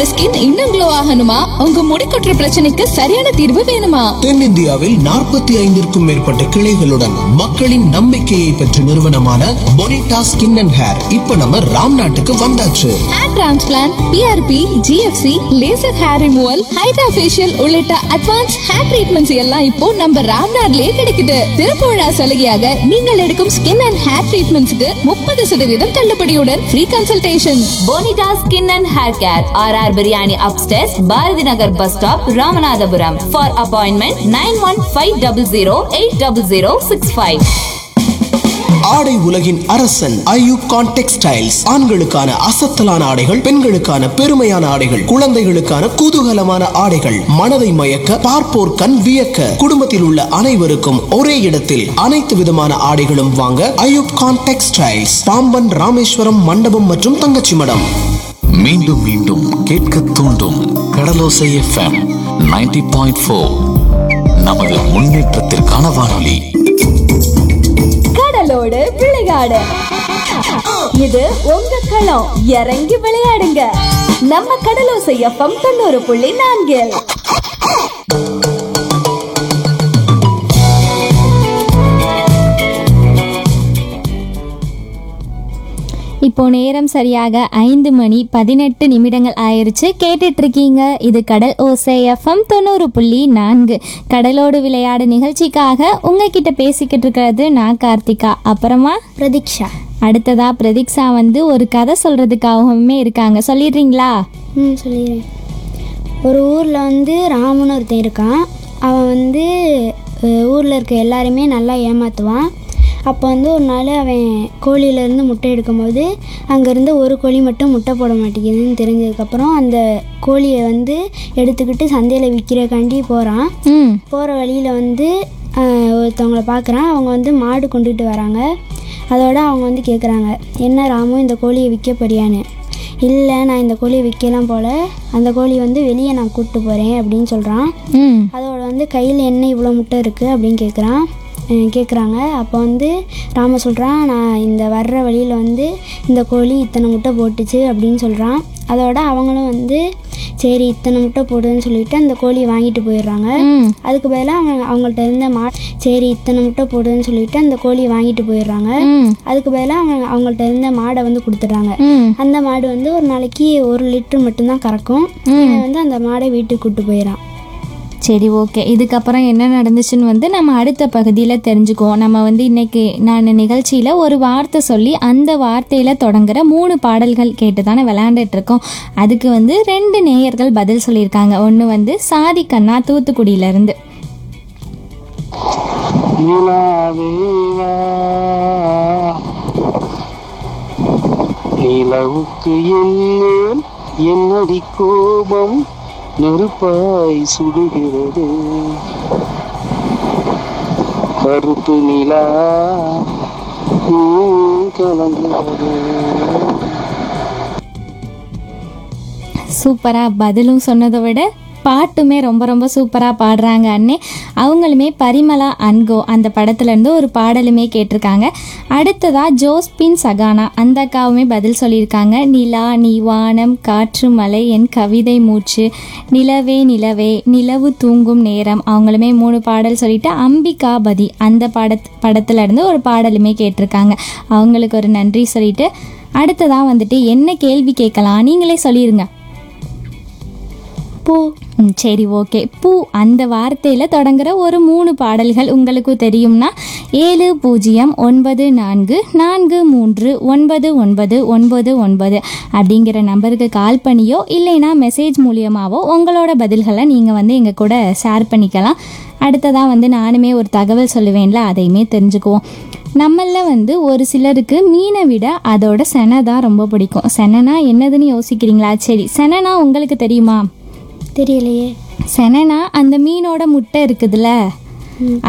skin இன்னும் glow ஆகணுமா உங்க முடி கொட்டுற பிரச்சனைக்கு சரியான தீர்வு வேணுமா தென்னிந்தியாவில் நாற்பத்தி ஐந்திற்கும் மேற்பட்ட கிளைகளுடன் மக்களின் நம்பிக்கையை பெற்ற நிறுவனமான பொனிட்டா ஸ்கின் அண்ட் ஹேர் இப்ப நம்ம ராம் நாட்டுக்கு வந்தாச்சு hair transplant PRP GFC laser hair removal hydra facial உள்ளிட்ட அட்வான்ஸ் ஹேர் ட்ரீட்மெண்ட்ஸ் எல்லாம் இப்போ நம்ம ராம்நாட்லயே கிடைக்குது திறப்பு விழா சலுகையாக நீங்கள் எடுக்கும் ஸ்கின் அண்ட் ஹேர் ட்ரீட்மெண்ட்ஸ்க்கு முப்பது சதவீதம் தள்ளுபடியுடன் free consultation Bonita skin and hair care R R biryani upstairs Bharathi Nagar bus stop Ramanathapuram for appointment nine one five double zero eight double zero six five ஆடை உலகின் அரசன் ஐயூப் கான் டெக்ஸ்டைல்ஸ் ஆண்களுக்கான அசத்தலான ஆடைகள் பெண்களுக்கான பெருமையான ஆடைகள் குழந்தைகளுக்கான குதூகலமான ஆடைகள் மனதை மயக்க பார்ப்போர் கண் வியக்க குடும்பத்தில் உள்ள அனைவருக்கும் ஒரே இடத்தில் அனைத்து விதமான ஆடைகளும் வாங்க ஐயூப் கான் டெக்ஸ்டைல்ஸ் பாம்பன் ராமேஸ்வரம் மண்டபம் மற்றும் தங்கச்சி மடம் மீண்டும் மீண்டும் கேட்க தூண்டும் கடலோசை எஃப்எம் 90.4 பாயிண்ட் நமது முன்னேற்றத்திற்கான வானொலி கடலோடு விளையாடு இது உங்க களம் இறங்கி விளையாடுங்க நம்ம கடலோசை எஃப்எம் தொண்ணூறு புள்ளி நான்கில் இப்போ நேரம் சரியாக ஐந்து மணி பதினெட்டு நிமிடங்கள் ஆயிருச்சு கேட்டுட்டு இருக்கீங்க இது கடல் ஓசை எஃப்எம் தொண்ணூறு புள்ளி நான்கு கடலோடு விளையாடு நிகழ்ச்சிக்காக உங்ககிட்ட பேசிக்கிட்டு இருக்கிறது நான் கார்த்திகா அப்புறமா பிரதீக்ஷா அடுத்ததா பிரதீக்ஷா வந்து ஒரு கதை சொல்றதுக்காகவுமே இருக்காங்க சொல்லிடுறீங்களா ம் சொல்லிடுறேன் ஒரு ஊரில் வந்து ராமன் ஒருத்தன் இருக்கான் அவன் வந்து ஊரில் இருக்க எல்லாருமே நல்லா ஏமாற்றுவான் அப்போ வந்து ஒரு நாள் அவன் கோழியிலேருந்து முட்டை எடுக்கும்போது அங்கேருந்து ஒரு கோழி மட்டும் முட்டை போட மாட்டேங்குதுன்னு தெரிஞ்சதுக்கப்புறம் அந்த கோழியை வந்து எடுத்துக்கிட்டு சந்தையில் விற்கிறக்காண்டி போகிறான் ம் போகிற வழியில் வந்து ஆஹ், ஒருத்தவங்கள பார்க்குறான் அவங்க வந்து மாடு கொண்டுகிட்டு வராங்க அதோட அவங்க வந்து கேட்குறாங்க என்ன ராமு இந்த கோழியை விற்க போறியான்னு இல்லை நான் இந்த கோழியை விற்கலாம் போல அந்த கோழி வந்து வெளியே நான் கூப்பிட்டு போகிறேன் அப்படின்னு சொல்கிறான் ம் அதோட வந்து கையில் என்ன இவ்வளோ முட்டை இருக்குது அப்படின்னு கேட்குறான் கேட்குறாங்க அப்போ வந்து ராம சொல்கிறான் நான் இந்த வர்ற வழியில் வந்து இந்த கோழி இத்தனை முட்டை போட்டுச்சு அப்படின்னு சொல்கிறான் அதோட அவங்களும் வந்து சரி இத்தனை முட்டை போடுதுன்னு சொல்லிட்டு அந்த கோழியை வாங்கிட்டு போயிடுறாங்க ம் அதுக்கு பதிலாக அவங்க அவங்கள்ட்ட இருந்த மா சரி இத்தனை முட்டை போடுதுன்னு சொல்லிட்டு அந்த கோழியை வாங்கிட்டு போயிடுறாங்க ம் அதுக்கு பதிலாக அவங்க அவங்கள்ட்ட இருந்த மாடை வந்து கொடுத்துட்றாங்க ம் அந்த மாடு வந்து ஒரு நாளைக்கு ஒரு லிட்டர் மட்டும்தான் கறக்கும் இவன் வந்து அந்த மாடை வீட்டுக்கு கூட்டு போயிடறான் சரி ஓகே இதுக்கப்புறம் என்ன நடந்துச்சுன்னு வந்து நம்ம அடுத்த பகுதியில் தெரிஞ்சுக்குவோம் நம்ம வந்து இன்னைக்கு நான் நிகழ்ச்சியில் ஒரு வார்த்தை சொல்லி அந்த வார்த்தையில் தொடங்குற மூணு பாடல்கள் கேட்டு தானே விளையாண்டுட்டு இருக்கோம் அதுக்கு வந்து ரெண்டு நேயர்கள் பதில் சொல்லியிருக்காங்க ஒன்று வந்து சாதி கண்ணா தூத்துக்குடியிலேருந்து நிலவுக்கு என்னேன் என்னடி கோபம் நெருப்பாய் சுடுகிறது கருப்பு நிலா நீ கலங்குகிறது சூப்பராக பதிலும் சொன்னதை விட பாட்டுமே ரொம்ப ரொம்ப சூப்பராக பாடுறாங்க அண்ணே அவங்களுமே பரிமளா அன்கோ அந்த படத்துலேருந்து ஒரு பாடலுமே கேட்டிருக்காங்க அடுத்ததாக ஜோஸ்பின் சகானா அந்த அக்காவுமே பதில் சொல்லியிருக்காங்க நிலா நீ வானம் காற்று மலை என் கவிதை மூச்சு நிலவே நிலவே நிலவு தூங்கும் நேரம் அவங்களுமே மூணு பாடல் சொல்லிட்டு அம்பிகாபதி அந்த படத் படத்துலேருந்து ஒரு பாடலுமே கேட்டிருக்காங்க அவங்களுக்கு ஒரு நன்றி சொல்லிட்டு அடுத்ததாக வந்துட்டு என்ன கேள்வி கேட்கலாம் நீங்களே சொல்லிடுங்க பூ ம், சரி ஓகே பூ அந்த வார்த்தையில் தொடங்குற ஒரு மூணு பாடல்கள் உங்களுக்கு தெரியும்னா ஏழு பூஜ்ஜியம் ஒன்பது நான்கு நான்கு மூன்று ஒன்பது ஒன்பது ஒன்பது ஒன்பது அப்படிங்கிற நம்பருக்கு கால் பண்ணியோ இல்லைன்னா மெசேஜ் மூலியமாவோ உங்களோட பதில்களை நீங்கள் வந்து எங்கள் கூட ஷேர் பண்ணிக்கலாம் அடுத்ததாக வந்து நானுமே ஒரு தகவல் சொல்லுவேன்ல அதையுமே தெரிஞ்சுக்குவோம் நம்மள வந்து ஒரு சிலருக்கு மீனை விட அதோட செனை தான் ரொம்ப பிடிக்கும் செனைனா என்னதுன்னு யோசிக்கிறீங்களா சரி செனைனா உங்களுக்கு தெரியுமா தெரியலையே செனைனா அந்த மீனோட முட்டை இருக்குதுல்ல